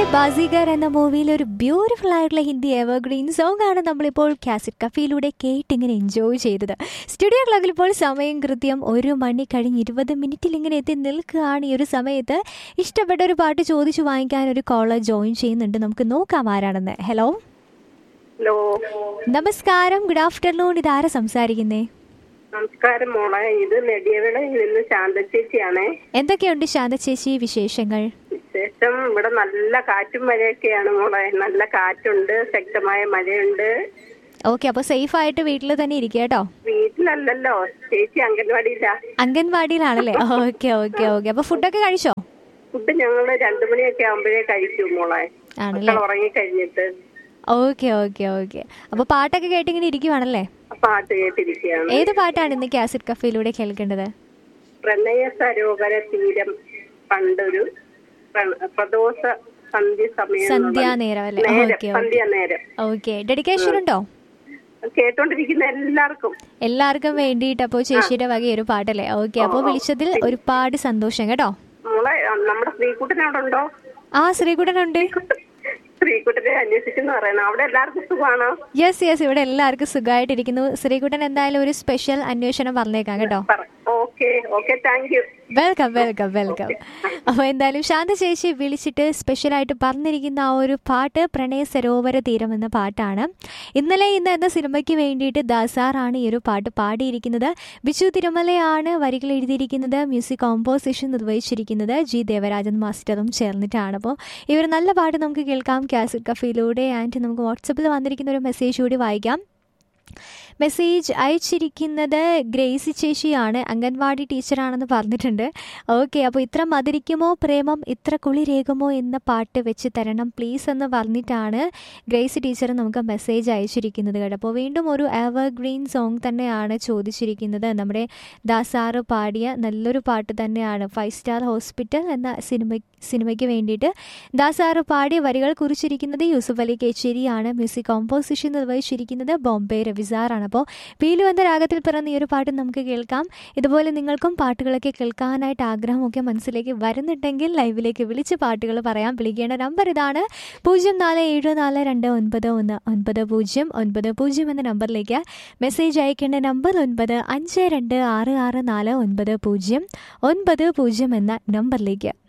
ബാസിഗർ എന്ന മൂവിയിൽ ഒരു ബ്യൂട്ടിഫുൾ ആയിട്ടുള്ള ഹിന്ദി എവർഗ്രീൻ സോങ് ആണ് നമ്മളിപ്പോൾ കാസറ്റ് കഫയിലൂടെ കേട്ടിങ്ങനെ എൻജോയ് ചെയ്തത് സ്റ്റുഡിയോ ക്ലോക്കിൽ ഇപ്പോൾ സമയം കൃത്യം ഒരു മണി കഴിഞ്ഞ് ഇരുപത് മിനിറ്റിൽ ഇങ്ങനെ എത്തി നിൽക്കുകയാണ് ഈ ഒരു സമയത്ത് ഇഷ്ടപ്പെട്ട ഒരു പാട്ട് ചോദിച്ചു വാങ്ങിക്കാൻ ഒരു കോളർ ജോയിൻ ചെയ്യുന്നുണ്ട് നമുക്ക് നോക്കാം ആരാണെന്ന് ഹലോ ഹലോ നമസ്കാരം ഗുഡ് ആഫ്റ്റർനൂൺ ഇതാരാ സംസാരിക്കുന്നേ നമസ്കാരം മോളെ ഇത് നെടിയവിളയിൽ നിന്ന് ശാന്ത ചേച്ചിയാണേ എന്തൊക്കെയുണ്ട് ശാന്ത ചേച്ചി വിശേഷങ്ങൾ വിശേഷം ഇവിടെ നല്ല കാറ്റും മഴയൊക്കെയാണ് മോളെ നല്ല കാറ്റുണ്ട് ശക്തമായ മഴയുണ്ട് ഓക്കെ അപ്പോൾ സേഫ് ആയിട്ട് വീട്ടിൽ തന്നെ ഇരിക്കുക കേട്ടോ വീട്ടിലല്ലല്ലോ ചേച്ചി അംഗൻവാടിയില്ല അംഗൻവാടിയിലാണല്ലേ ഓക്കെ ഓക്കെ ഓക്കെ അപ്പോൾ ഫുഡൊക്കെ കഴിച്ചോ ഫുഡ് ഞങ്ങള് രണ്ടു മണിയൊക്കെ ആകുമ്പോഴേ കഴിക്കും മോളെ ആണല്ലേ മക്കൾ ഉറങ്ങി കഴിഞ്ഞിട്ട് ഓക്കെ ഓക്കെ ഓക്കെ അപ്പോൾ പാട്ടൊക്കെ കേട്ടിങ്ങനെ ഇരിക്കുവാണല്ലേ പാട്ട് കേട്ടിരിക്കുകയാണ് ഏത് പാട്ടാണ് ഇന്ന് കാസറ്റ് കഫയിലൂടെ കേൾക്കേണ്ടത് പ്രണയ സരോവര തീരം പണ്ടൊരു പ്ര- പ്രദോഷ സന്ധ്യ സമയം സന്ധ്യാനേരം അല്ലേ നേരം ഓക്കെ സന്ധ്യ നേരം ഓക്കെ ഡെഡിക്കേഷൻ ഉണ്ടോ കേട്ടോണ്ടിരിക്കുന്ന എല്ലാവർക്കും എല്ലാവർക്കും വേണ്ടിയിട്ട് അപ്പോൾ ചേച്ചിയുടെ വക ഒരു പാട്ടല്ലേ ഓക്കെ അപ്പോൾ വിളിച്ചതിൽ ഒരുപാട് സന്തോഷം കേട്ടോ മോളെ നമ്മുടെ ശ്രീകുട്ടൻ അവിടെ ഉണ്ടോ ആ ശ്രീകുട്ടനുണ്ട് ശ്രീകുട്ടനെ അന്വേഷിക്കുന്നു പറയണം അവിടെ എല്ലാവർക്കും സുഖമാണോ യെസ് യെസ് ഇവിടെ എല്ലാവർക്കും സുഖമായിട്ടിരിക്കുന്നു ശ്രീകുട്ടൻ എന്തായാലും ഒരു സ്പെഷ്യൽ അന്വേഷണം പറഞ്ഞേക്കാം കേട്ടോ okay okay thank you welcome welcome welcome അപ്പോൾ എന്തായാലും ശാന്ത ചേച്ചി വിളിച്ചിട്ട് സ്പെഷ്യലായിട്ട് പറഞ്ഞിരിക്കുന്ന ആ ഒരു പാട്ട് പ്രണയ സരോവര തീരം എന്ന പാട്ടാണ് ഇന്നലെ ഇന്ന് എന്ന സിനിമയ്ക്ക് വേണ്ടിയിട്ട് ദാസാറാണ് ഈ ഒരു പാട്ട് പാടിയിരിക്കുന്നത് ബിജു തിരുമലയാണ് വരികൾ എഴുതിയിരിക്കുന്നത് മ്യൂസിക് കോമ്പോസിഷൻ നിർവഹിച്ചിരിക്കുന്നത് ജി ദേവരാജൻ മാസ്റ്ററും ചേർന്നിട്ടാണ് അപ്പോൾ ഈ ഒരു നല്ല പാട്ട് നമുക്ക് കേൾക്കാം കാസറ്റ് കഫയിലൂടെ ആൻഡ് നമുക്ക് വാട്സപ്പിൽ വന്നിരിക്കുന്ന ഒരു മെസ്സേജ് കൂടി വായിക്കാം മെസ്സേജ് അയച്ചിരിക്കുന്നത് ഗ്രേസി ചേച്ചിയാണ് അംഗൻവാടി ടീച്ചറാണെന്ന് പറഞ്ഞിട്ടുണ്ട് ഓക്കെ അപ്പോൾ ഇത്ര മധുരിക്കുമോ പ്രേമം ഇത്ര കുളിരേകുമോ എന്ന പാട്ട് വെച്ച് തരണം പ്ലീസ് എന്ന് പറഞ്ഞിട്ടാണ് ഗ്രേസി ടീച്ചർ നമുക്ക് മെസ്സേജ് അയച്ചിരിക്കുന്നത് കേട്ടോ അപ്പോൾ വീണ്ടും ഒരു എവർ ഗ്രീൻ സോങ് തന്നെയാണ് ചോദിച്ചിരിക്കുന്നത് നമ്മുടെ ദാസാറ് പാടിയ നല്ലൊരു പാട്ട് തന്നെയാണ് ഫൈവ് സ്റ്റാർ ഹോസ്പിറ്റൽ എന്ന സിനിമ സിനിമയ്ക്ക് വേണ്ടിയിട്ട് ദാസാറ് പാടിയ വരികൾ കുറിച്ചിരിക്കുന്നത് യൂസുഫ് അലി കേച്ചേരിയാണ് മ്യൂസിക് കോമ്പോസിഷൻ നിർവഹിച്ചിരിക്കുന്നത് ബോംബെ രവിസാറാണ് അപ്പോൾ വീലു എന്ന രാഗത്തിൽ പിറന്ന ഈ ഒരു പാട്ട് നമുക്ക് കേൾക്കാം ഇതുപോലെ നിങ്ങൾക്കും പാട്ടുകളൊക്കെ കേൾക്കാനായിട്ട് ആഗ്രഹമൊക്കെ മനസ്സിലേക്ക് വരുന്നുണ്ടെങ്കിൽ ലൈവിലേക്ക് വിളിച്ച് പാട്ടുകൾ പറയാം വിളിക്കേണ്ട നമ്പർ ഇതാണ് പൂജ്യം നാല് ഏഴ് നാല് രണ്ട് ഒൻപത് ഒന്ന് ഒൻപത് പൂജ്യം ഒൻപത് പൂജ്യം എന്ന നമ്പറിലേക്ക് മെസ്സേജ് അയക്കേണ്ട നമ്പർ ഒൻപത് അഞ്ച് രണ്ട് ആറ് ആറ് നാല് ഒൻപത് പൂജ്യം ഒൻപത് പൂജ്യം എന്ന നമ്പറിലേക്ക്